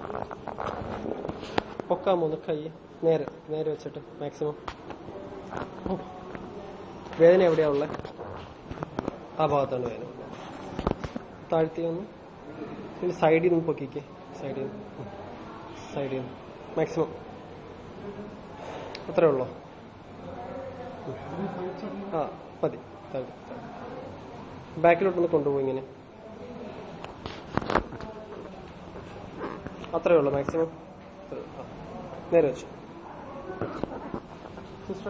പൊക്കാമോ ഒന്ന് കൈ നേരെ നേരെ വെച്ചിട്ട് മാക്സിമം വേദന എവിടെയാ ഉള്ളത് ആ ഭാഗത്താണ് വേദന താഴ്ത്തി ഒന്ന് പിന്നെ സൈഡിൽ നിന്ന് പൊക്കിക്കേ സൈഡിൽ നിന്ന് സൈഡിൽ നിന്ന് മാക്സിമം അത്രേ ഉള്ളോ ആ മതി താഴ്ത്തി ബാക്കിലോട്ടൊന്ന് കൊണ്ടുപോയി ഇങ്ങനെ അത്രേ ഉള്ളൂ മാക്സിമം നേരെ വെച്ചു സിസ്റ്റർ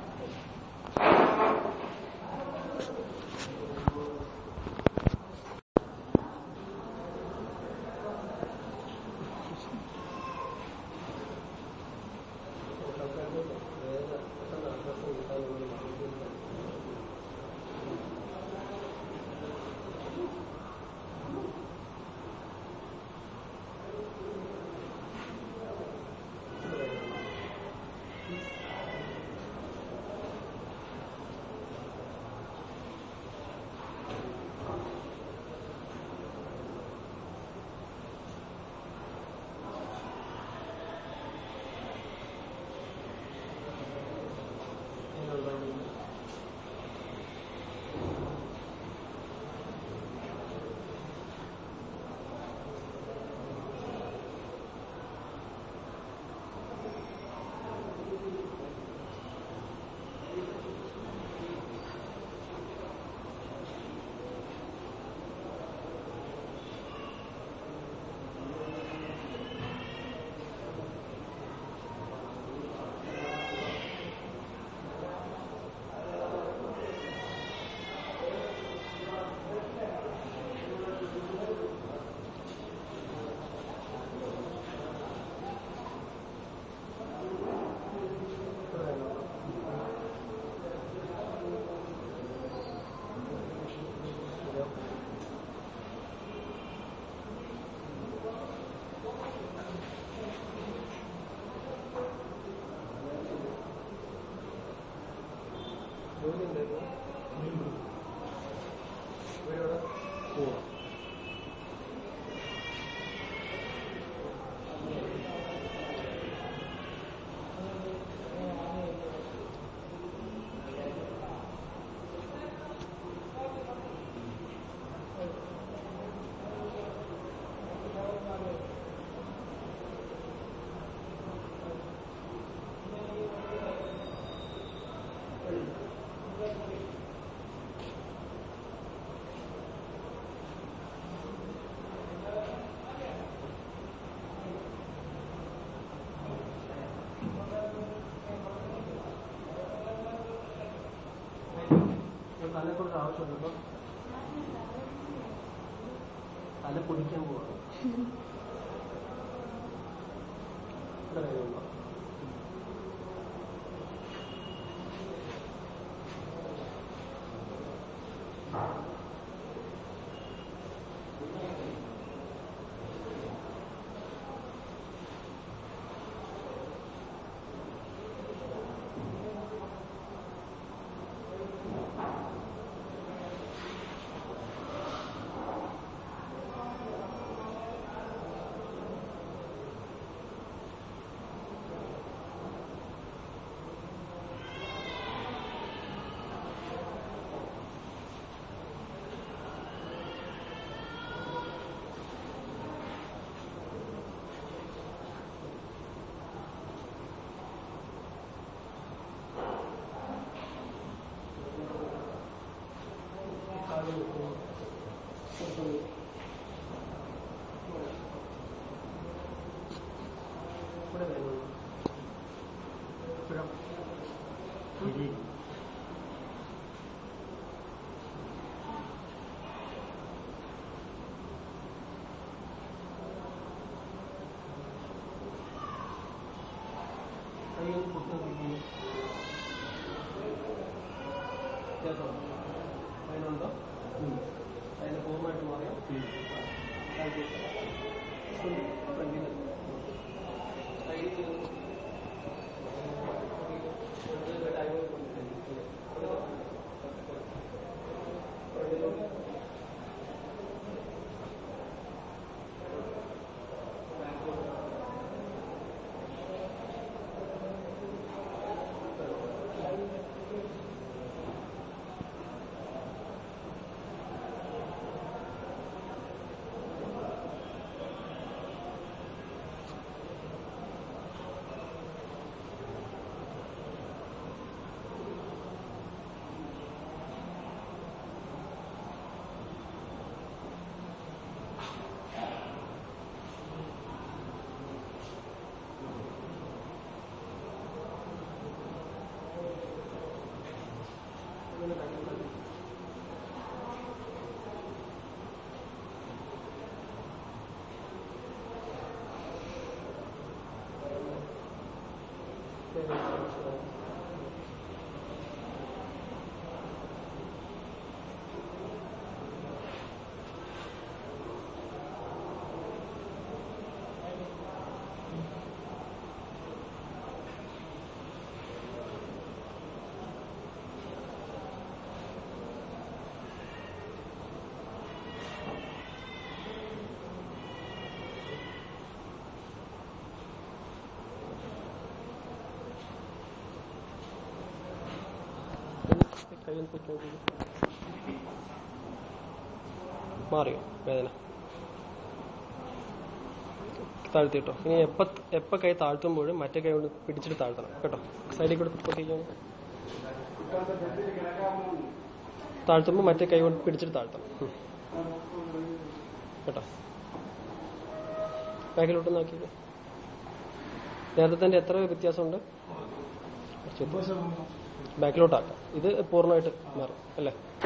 തലക്കുള്ള ആവശ്യമുണ്ടോ തല പൊടിക്കാൻ പോവാണ് ഇത്ര കഴിയുമ്പോ ഇവിടെ വരുന്നു ഇപ്പോഴും കൈയൊന്ന് പൊട്ടുന്നു വ്യത്യാസമുണ്ടോ അതിനുണ്ടോ അതിന് പൂർണ്ണമായിട്ട് മാറിയോ ഫ്രണ്ടിൽ സൈഡിൽ ഫ്രണ്ടിലോട്ട് കൈ ഒന്ന് പൊക്കി നോക്കിക്കേ. മാറിയോ വേദന താഴ്ത്തിട്ടോ ഇനി എപ്പ എപ്പ കൈ താഴ്ത്തുമ്പോഴും മറ്റേ കൈ കൊണ്ട് പിടിച്ചിട്ട് താഴ്ത്തണം കേട്ടോ സൈഡിൽ കൂടെ പൊക്കിക്കോ താഴ്ത്തുമ്പോൾ മറ്റേ കൈ കൊണ്ട് പിടിച്ചിട്ട് താഴ്ത്തണം ഉം. കേട്ടോ ബാക്കിലോട്ട് നോക്കിക്കേ നേരത്തെ തന്നെ എത്ര വ്യത്യാസമുണ്ട് കുറച്ച് ബാക്കിലോട്ടാക്കാം ഇത് പൂർണ്ണമായിട്ട് മാറും അല്ലേ